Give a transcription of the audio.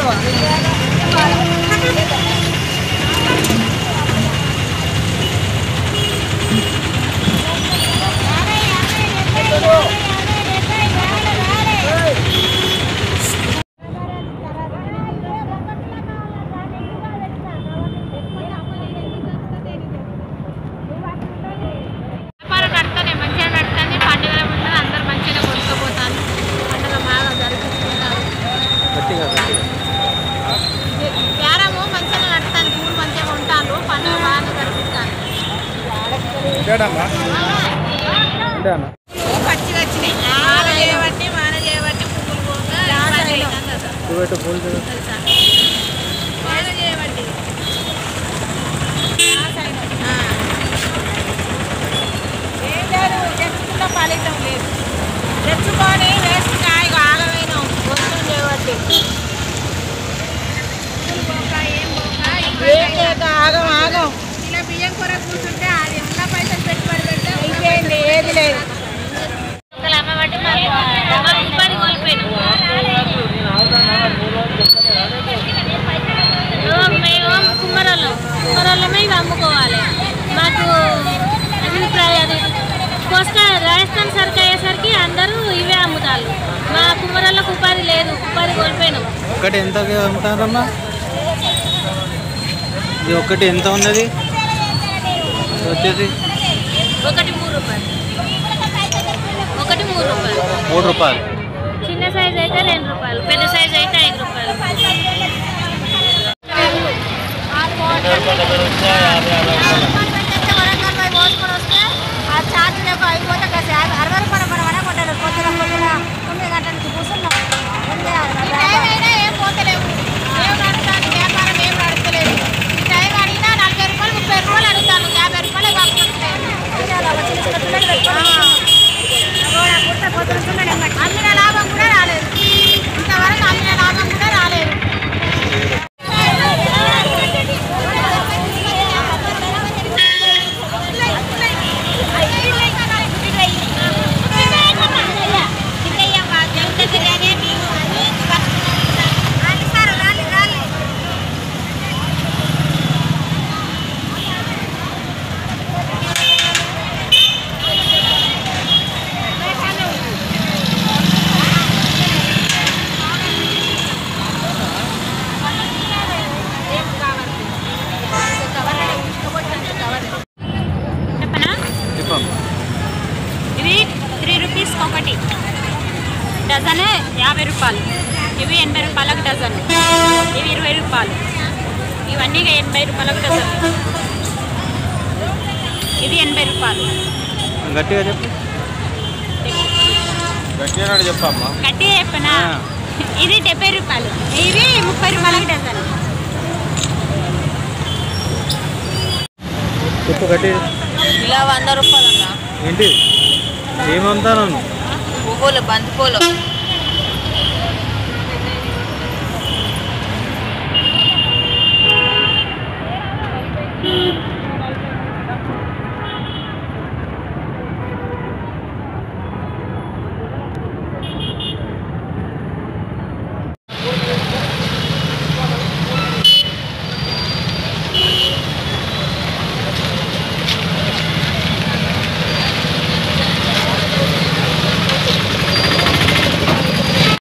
వ్యాపారం నడుతుంది మంచిగా నడుతుంది పండుగల ముందు అందరు మంచిగా కొనుక్కోపోతాను పండుగ బాగా జరిపిస్తున్నారు గట్టిగా గట్టిగా వ్యారము మంచిగా నడుతుంది పూలు మంచిగా ఉంటాను పండుగ బాగా జరిపిస్తాను ఉంటానా పచ్చిగా వచ్చినాయి మాల చేయబట్టి మాల చేయబట్టి పువ్వులు పోగా ఇబ్బంది అవుతుంది కదా. చూపెట్టు పూలు చూడు. తెలుసా మాల చేయబట్టి ఆ. ఏం లేదు తెచ్చుకున్న ఫలితం లేదు తెచ్చుకొని వేస్ట్ కాయ ఆగమైనాం వస్తుంది చేయబట్టి ఏం లేక ఆగం ఆగం ఇలా బియ్యం కూర కూర్చుంటే అది ఉన్న పైసలు పెట్టుబడి పెడితే అయిపోయింది ఏది లేదు అమ్మబట్టి మాకు ఉపాధి కోల్పోయినాం మేము కుమ్మరోళ్ళం కుమ్మరోళ్ళమే ఇవి అమ్ముకోవాలి మాకు అభిప్రాయం అది కోస్తా రాజస్థాన్ సరుకు అయ్యేసరికి అందరూ ఇవే అమ్ముతారు మా కుమ్మరోళ్ళకు ఉపాధి లేదు ఉపాధి కోల్పోయినాం ఒకటి ఎంత అమ్ముతారమ్మా ఇది ఒకటి ఎంత ఉన్నది ఇది వచ్చేసి ఒకటి మూడు రూపాయలు ఒకటి మూడు రూపాయలు మూడు రూపాయలు చిన్న సైజ్ అయితే రెండు రూపాయలు పెద్ద సైజ్ అయితే ఐదు రూపాయలు ఆ ఛార్జీలు అయిపోతే అరవై రూపాయలు పడమని కొంటారు పొద్దున పొద్దున తొమ్మిది గంటలకి కూర్చున్నాం ఏం చేయాలి ఏం పోతలేవు ఏం నడుస్తాను వ్యాపారం ఏం నడుస్తలేదు ఈ టైం అడిగినా నలభై రూపాయలు ముప్పై రూపాయలు అడుగుతాను యాభై రూపాయలు అమ్మిన లాభం కూడా రాలేదు ఇంతవరకు అమ్మిన లాభం కూడా రాలేదు చెప్పనా చెప్పమ్మా ఇవి త్రీ రూపీస్ ఒకటి డజన్ యాభై రూపాయలు ఇవి ఎనభై రూపాయలకు డజన్ ఇవి ఇరవై రూపాయలు ఇవన్నీ ఎనభై రూపాయలకు డజన్ ఇది ఎనభై రూపాయలు గట్టిగా చెప్పు గట్టిగా చెప్పమ్మా గట్టిగా చెప్పనా ఇది డెబ్బై రూపాయలు ఇవి ముప్పై రూపాయలకు డజన్ చెప్పు గట్టి ఇలా వంద రూపాయలు అన్న ఏంటి ఏమంటాను పువ్వులు బంతి పూలు